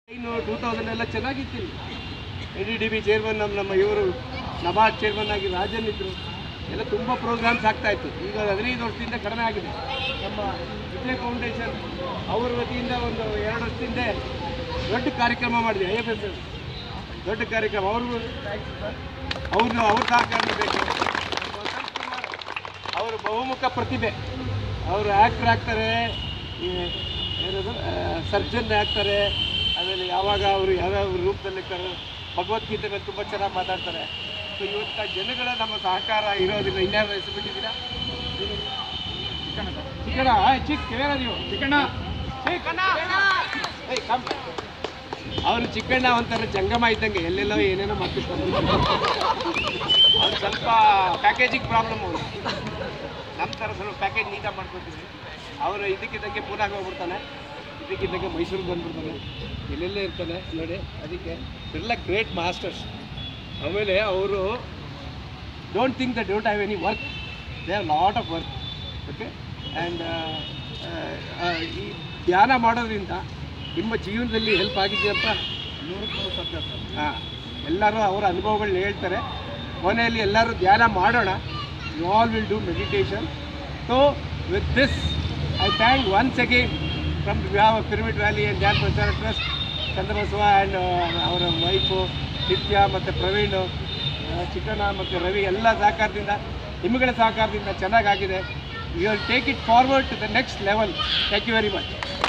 ಇನ್ನು two thousand ಎಲ್ಲ ಚೆನ್ನಾಗಿತ್ತು A D D B chairman ನಮ್ಮ ನಮ್ಮ ಇವರು ನಬಾರ್ಡ್ ಚೇರ್ಮನ್ ಆಗಿ ರಾಜನ್ ಇದ್ರು ಎಲ್ಲ ತುಂಬ ಪ್ರೋಗ್ರಾಮ್ಸ್ ಆಗ್ತಾ ಇತ್ತು ಈಗ ಹದಿನೈದು ವರ್ಷದಿಂದ ಕಡಿಮೆ ಆಗಿದೆ ನಮ್ಮ ವಿಜಯ ಫೌಂಡೇಶನ್ ಅವ್ರ ವತಿಯಿಂದ ಒಂದು ಎರಡು ವರ್ಷದಿಂದ ದೊಡ್ಡ ಕಾರ್ಯಕ್ರಮ ಮಾಡಿದ್ವಿ ಐ ಎಫ್ ಎಸ್ ದೊಡ್ಡ ಕಾರ್ಯಕ್ರಮ ಅವ್ರಿಗೂ ಅವ್ರನ್ನ ಅವ್ರ ಸಹಕಾರ ಬೇಕು ವಸಂತ್ ಕುಮಾರ್ ಅವರು ಬಹುಮುಖ ಪ್ರತಿಭೆ ಅವರು ಆ್ಯಕ್ಟ್ರ್ ಆಗ್ತಾರೆ ಈ ಏನದು ಸರ್ಜನ್ ಆಗ್ತಾರೆ ಆಮೇಲೆ ಯಾವಾಗ ಅವರು ಯಾವ್ಯಾವ ರೂಪದಲ್ಲಿ ಇರ್ತಾರೆ ಭಗವದ್ಗೀತೆ ಮೇಲೆ ತುಂಬ ಚೆನ್ನಾಗಿ ಮಾತಾಡ್ತಾರೆ ಸೊ ಇವತ್ತು ಜನಗಳ ನಮ್ಮ ಸಹಕಾರ ಇರೋದಿಲ್ಲ ಇನ್ಯಾರು ಹೆಸರು ಬಿಟ್ಟಿದ್ದೀರಾ ಚಿಕ್ಕಣ್ಣ ಆಯ್ ಚಿಕ್ಕ ಕೇಳ ನೀವು ಚಿಕ್ಕಣ್ಣ ಚಿಕ್ಕಣ್ಣ ಏಯ್ ಕಮ್ ಅವರು ಚಿಕ್ಕಣ್ಣ ಒಂಥರ ಜಂಗಮ ಇದ್ದಂಗೆ ಎಲ್ಲೆಲ್ಲೋ ಏನೇನೋ ಮಾಡ್ತಿರ್ತಾರೆ ಅವ್ರು ಸ್ವಲ್ಪ ಪ್ಯಾಕೇಜಿಂಗ್ ಪ್ರಾಬ್ಲಮ್ ಅವರು ನಮ್ಮ ಥರ ಸ್ವಲ್ಪ ಪ್ಯಾಕೇಜ್ ನೀಟಾಗಿ ಮಾಡ್ಕೊತೀವಿ ಅವರು ಇದಕ್ಕಿದ್ದಂಗೆ ಪೂನಾಗ ಹೋಗ್ಬಿಡ್ತಾನೆ ಇದಕ್ಕಿದ್ದಂಗೆ ಮೈಸೂರಿಗೆ ಬಂದ್ಬಿಡ್ತಾನೆ ಎಲ್ಲೆಲ್ಲೇ ಇರ್ತಾನೆ ನೋಡಿ ಅದಕ್ಕೆ ಎಲ್ಲ ಗ್ರೇಟ್ ಮಾಸ್ಟರ್ಸ್ ಆಮೇಲೆ ಅವರು don't think the don't have any work they have lot of work okay and ಈ ಧ್ಯಾನ ಮಾಡೋದ್ರಿಂದ ನಿಮ್ಮ ಜೀವನದಲ್ಲಿ ಹೆಲ್ಪ್ ಆಗಿದೆಯಪ್ಪ ನೂರಕ್ಕೆ ನೂರು ಸತ್ಯ ಹಾಂ ಎಲ್ಲರೂ ಅವರ ಅನುಭವಗಳನ್ನ ಹೇಳ್ತಾರೆ ಕೊನೆಯಲ್ಲಿ ಎಲ್ಲರೂ ಧ್ಯಾನ ಮಾಡೋಣ you all will do meditation so with this I thank once again from ಯಾವ pyramid valley and Dhyan Prachar trust Chandrabasava and ಅವರ ವೈಫು ನಿತ್ಯ ಮತ್ತು ಪ್ರವೀಣ್ ಆ, ಚಿಕ್ಕಣ್ಣ ಮತ್ತು ರವಿ ಎಲ್ಲ ಸಹಕಾರದಿಂದ ನಿಮ್ಮಗಳ ಸಹಕಾರದಿಂದ ಚೆನ್ನಾಗಾಗಿದೆ you will take it forward to the next level thank you very much